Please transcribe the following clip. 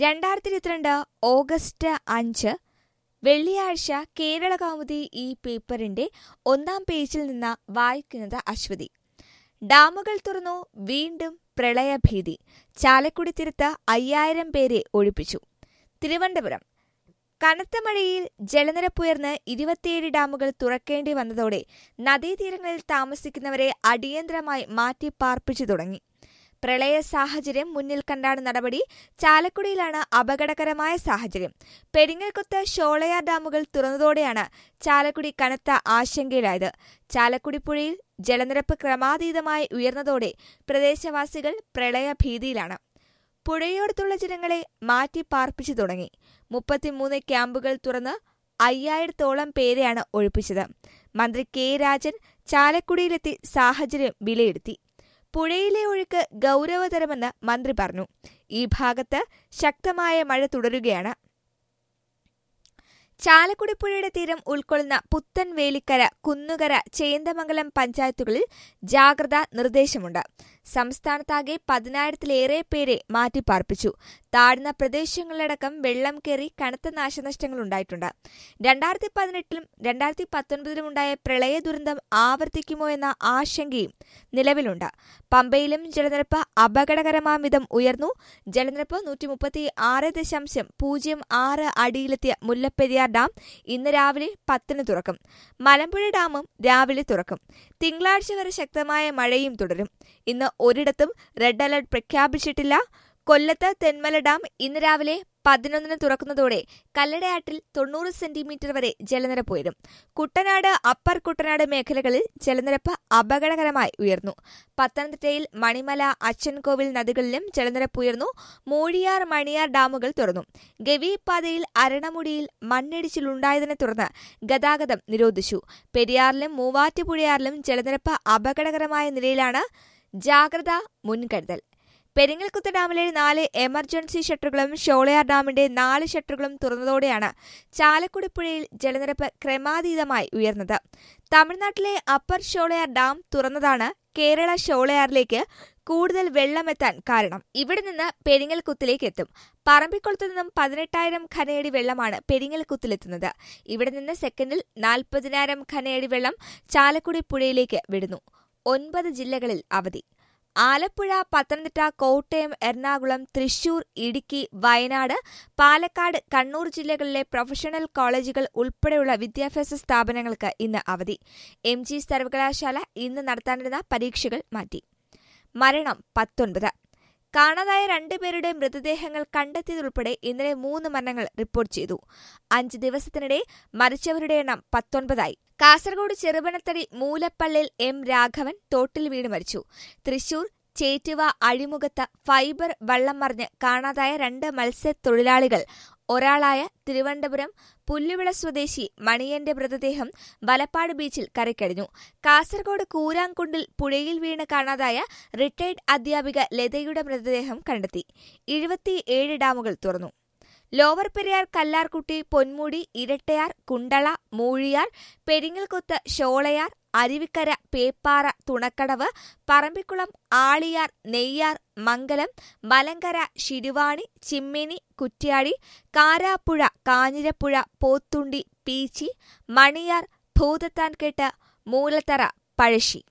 രണ്ടായിരത്തി ഇരുപത്തിരണ്ട് ഓഗസ്റ്റ് അഞ്ച് വെള്ളിയാഴ്ച കേരള കൗമുദി ഈ പേപ്പറിന്റെ ഒന്നാം പേജിൽ നിന്ന് വായിക്കുന്നത് അശ്വതി ഡാമുകൾ തുറന്നു വീണ്ടും പ്രളയഭീതി ചാലക്കുടി തീരത്ത് അയ്യായിരം പേരെ ഒഴിപ്പിച്ചു തിരുവനന്തപുരം കനത്ത മഴയിൽ ജലനിരപ്പുയർന്ന് ഇരുപത്തിയേഴ് ഡാമുകൾ തുറക്കേണ്ടി വന്നതോടെ നദീതീരങ്ങളിൽ താമസിക്കുന്നവരെ അടിയന്തരമായി മാറ്റിപ്പാർപ്പിച്ചു തുടങ്ങി പ്രളയ സാഹചര്യം മുന്നിൽ കണ്ടാണ് നടപടി ചാലക്കുടിയിലാണ് അപകടകരമായ സാഹചര്യം പെരിങ്ങൽക്കുത്ത് ഷോളയാർ ഡാമുകൾ തുറന്നതോടെയാണ് ചാലക്കുടി കനത്ത ആശങ്കയിലായത് ചാലക്കുടി പുഴയിൽ ജലനിരപ്പ് ക്രമാതീതമായി ഉയർന്നതോടെ പ്രദേശവാസികൾ പ്രളയഭീതിയിലാണ് പുഴയോടത്തുള്ള ജനങ്ങളെ മാറ്റി പാർപ്പിച്ചു തുടങ്ങി മുപ്പത്തിമൂന്ന് ക്യാമ്പുകൾ തുറന്ന് അയ്യായിരത്തോളം പേരെയാണ് ഒഴിപ്പിച്ചത് മന്ത്രി കെ രാജൻ ചാലക്കുടിയിലെത്തി സാഹചര്യം വിലയിരുത്തി പുഴയിലെ ഒഴുക്ക് ഗൗരവതരമെന്ന് മന്ത്രി പറഞ്ഞു ഈ ഭാഗത്ത് ശക്തമായ മഴ തുടരുകയാണ് ചാലക്കുടി പുഴയുടെ തീരം ഉൾക്കൊള്ളുന്ന പുത്തൻ വേലിക്കര കുന്നുകര ചേന്ദമംഗലം പഞ്ചായത്തുകളിൽ ജാഗ്രതാ നിർദ്ദേശമുണ്ട് സംസ്ഥാനത്താകെ പതിനായിരത്തിലേറെ പേരെ മാറ്റിപ്പാർപ്പിച്ചു താഴ്ന്ന പ്രദേശങ്ങളിലടക്കം വെള്ളം കയറി കനത്ത നാശനഷ്ടങ്ങളുണ്ടായിട്ടുണ്ട് രണ്ടായിരത്തി പതിനെട്ടിലും രണ്ടായിരത്തി പത്തൊൻപതിലും ഉണ്ടായ പ്രളയ ദുരന്തം ആവർത്തിക്കുമോ എന്ന ആശങ്കയും നിലവിലുണ്ട് പമ്പയിലും ജലനിരപ്പ് അപകടകരമാം വിധം ഉയർന്നു ജലനിരപ്പ് നൂറ്റി മുപ്പത്തി ആറ് ദശാംശം പൂജ്യം ആറ് അടിയിലെത്തിയ മുല്ലപ്പെരിയാർ ഡാം ഇന്ന് രാവിലെ പത്തിന് തുറക്കും മലമ്പുഴ ഡാമും രാവിലെ തുറക്കും തിങ്കളാഴ്ച വരെ ശക്തമായ മഴയും തുടരും ഇന്ന് ഒരിടത്തും റെഡ് അലർട്ട് പ്രഖ്യാപിച്ചിട്ടില്ല കൊല്ലത്ത് തെന്മല ഡാം ഇന്ന് രാവിലെ പതിനൊന്നിന് തുറക്കുന്നതോടെ കല്ലടയാറ്റിൽ തൊണ്ണൂറ് സെന്റിമീറ്റർ വരെ ജലനിരപ്പ് ഉയരും കുട്ടനാട് അപ്പർ കുട്ടനാട് മേഖലകളിൽ ജലനിരപ്പ് അപകടകരമായി ഉയർന്നു പത്തനംതിട്ടയിൽ മണിമല അച്ചൻകോവിൽ നദികളിലും ജലനിരപ്പ് ഉയർന്നു മൂഴിയാർ മണിയാർ ഡാമുകൾ തുറന്നു ഗവി പാതയിൽ അരണമുടിയിൽ മണ്ണിടിച്ചിലുണ്ടായതിനെ തുടർന്ന് ഗതാഗതം നിരോധിച്ചു പെരിയാറിലും മൂവാറ്റുപുഴയാറിലും ജലനിരപ്പ് അപകടകരമായ നിലയിലാണ് ജാഗ്രതാ മുൻകരുതൽ പെരിങ്ങൽകുത്ത് ഡാമിലെ നാല് എമർജൻസി ഷട്ടറുകളും ഷോളയാർ ഡാമിന്റെ നാല് ഷട്ടറുകളും തുറന്നതോടെയാണ് ചാലക്കുടി പുഴയിൽ ജലനിരപ്പ് ക്രമാതീതമായി ഉയർന്നത് തമിഴ്നാട്ടിലെ അപ്പർ ഷോളയാർ ഡാം തുറന്നതാണ് കേരള ഷോളയാറിലേക്ക് കൂടുതൽ വെള്ളമെത്താൻ കാരണം ഇവിടെ നിന്ന് പെരിങ്ങൽകുത്തിലേക്ക് എത്തും പറമ്പിക്കുളത്തു നിന്നും പതിനെട്ടായിരം ഖനയടി വെള്ളമാണ് പെരിങ്ങൽകുത്തിലെത്തുന്നത് ഇവിടെ നിന്ന് സെക്കൻഡിൽ നാൽപ്പതിനായിരം ഖനയടി വെള്ളം ചാലക്കുടി പുഴയിലേക്ക് വിടുന്നു ഒൻപത് ജില്ലകളിൽ അവധി ആലപ്പുഴ പത്തനംതിട്ട കോട്ടയം എറണാകുളം തൃശൂർ ഇടുക്കി വയനാട് പാലക്കാട് കണ്ണൂർ ജില്ലകളിലെ പ്രൊഫഷണൽ കോളേജുകൾ ഉൾപ്പെടെയുള്ള വിദ്യാഭ്യാസ സ്ഥാപനങ്ങൾക്ക് ഇന്ന് അവധി എം ജി സർവകലാശാല ഇന്ന് നടത്താനിരുന്ന പരീക്ഷകൾ മാറ്റി മരണം പത്തൊൻപത് കാണാതായ രണ്ടുപേരുടെ മൃതദേഹങ്ങൾ കണ്ടെത്തിയതുൾപ്പെടെ ഇന്നലെ മൂന്ന് മരണങ്ങൾ റിപ്പോർട്ട് ചെയ്തു അഞ്ച് ദിവസത്തിനിടെ മരിച്ചവരുടെ എണ്ണം പത്തൊൻപതായി കാസർഗോഡ് ചെറുപനത്തടി മൂലപ്പള്ളിൽ എം രാഘവൻ തോട്ടിൽ വീണ് മരിച്ചു തൃശൂർ ചേറ്റുവ അഴിമുഖത്ത് ഫൈബർ വള്ളം മറിഞ്ഞ് കാണാതായ രണ്ട് മത്സ്യത്തൊഴിലാളികൾ ഒരാളായ തിരുവനന്തപുരം പുല്ലുവിള സ്വദേശി മണിയന്റെ മൃതദേഹം വലപ്പാട് ബീച്ചിൽ കരക്കടിഞ്ഞു കാസർഗോഡ് കൂരാങ്കുണ്ടിൽ പുഴയിൽ വീണ് കാണാതായ റിട്ടയർഡ് അധ്യാപിക ലതയുടെ മൃതദേഹം കണ്ടെത്തി എഴുപത്തിയേഴ് ഡാമുകൾ തുറന്നു ലോവർ പെരിയാർ കല്ലാർകുട്ടി പൊന്മുടി ഇരട്ടയാർ കുണ്ടള മൂഴിയാർ പെരിങ്ങൽകൊത്ത് ഷോളയാർ അരുവിക്കര പേപ്പാറ തുണക്കടവ് പറമ്പിക്കുളം ആളിയാർ നെയ്യാർ മംഗലം മലങ്കര ശിരുവാണി ചിമ്മിനി കുറ്റ്യാടി കാരാപ്പുഴ കാഞ്ഞിരപ്പുഴ പോത്തുണ്ടി പീച്ചി മണിയാർ ഭൂതത്താൻകെട്ട് മൂലത്തറ പഴശ്ശി